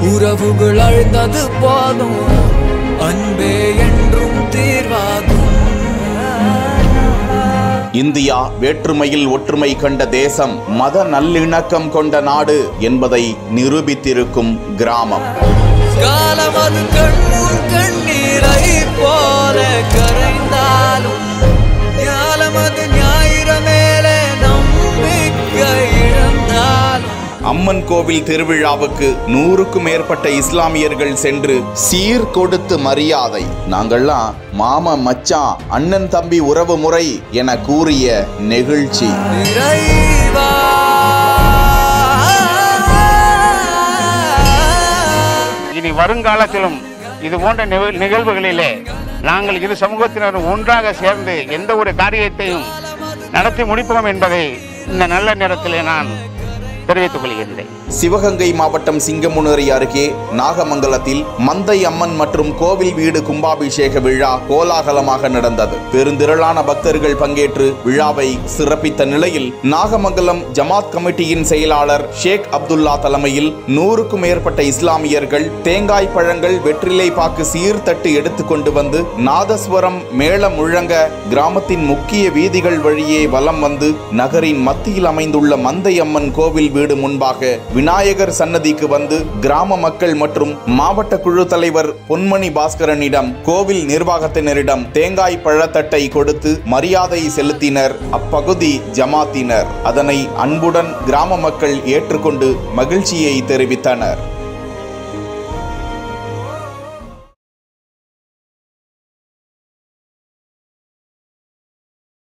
உறவுகள் அழுந்தது போதும் அன்பே என்றும் தீர்வாகும் இந்தியா வேற்றுமையில் ஒற்றுமை கண்ட தேசம் மத நல்லிணக்கம் கொண்ட நாடு என்பதை நிரூபித்திருக்கும் கிராமம் காலம் அது கண்முன் கண்ணீரை போல கரைந்தாலும் ஞானம் அது ஞாயிறு மேலே நம்பிக்கை இழந்தாலும் அம்மன் கோவில் திருவிழாவுக்கு நூறுக்கும் மேற்பட்ட இஸ்லாமியர்கள் சென்று சீர் கொடுத்து மரியாதை நாங்கள்லாம் மாமா மச்சான் அண்ணன் தம்பி உறவு முறை என கூறிய நெகிழ்ச்சி இறைவா இனி வருங்காலத்திலும் இது போன்ற நிகழ்- நிகழ்வுகளிலே நாங்கள் இரு சமூகத்தினரும் ஒன்றாக சேர்ந்து எந்த ஒரு காரியத்தையும் நடத்தி முடிப்போம் என்பதை இந்த நல்ல நேரத்திலே நான் தெரிவித்துக் கொள்கின்றேன் சிவகங்கை மாவட்டம் சிங்கமுனரி அருகே நாகமங்கலத்தில் மந்தை அம்மன் மற்றும் கோவில் வீடு கும்பாபிஷேக விழா கோலாகலமாக நடந்தது பெருந்திரளான பக்தர்கள் பங்கேற்று விழாவை சிறப்பித்த நிலையில் நாகமங்கலம் ஜமாத் கமிட்டியின் செயலாளர் ஷேக் அப்துல்லா தலைமையில் நூறுக்கும் மேற்பட்ட இஸ்லாமியர்கள் தேங்காய் பழங்கள் வெற்றிலை பாக்கு சீர்தட்டு எடுத்து கொண்டு வந்து நாதஸ்வரம் மேளம் முழங்க கிராமத்தின் முக்கிய வீதிகள் வழியே வலம் வந்து நகரின் மத்தியில் அமைந்துள்ள மந்தை அம்மன் கோவில் வீடு முன்பாக விநாயகர் சன்னதிக்கு வந்து கிராம மக்கள் மற்றும் மாவட்ட குழு தலைவர் பொன்மணி பாஸ்கரனிடம் கோவில் நிர்வாகத்தினரிடம் தேங்காய் பழத்தட்டை கொடுத்து மரியாதை செலுத்தினர் அப்பகுதி ஜமாத்தினர் அதனை அன்புடன் கிராம மக்கள் ஏற்றுக்கொண்டு மகிழ்ச்சியை தெரிவித்தனர்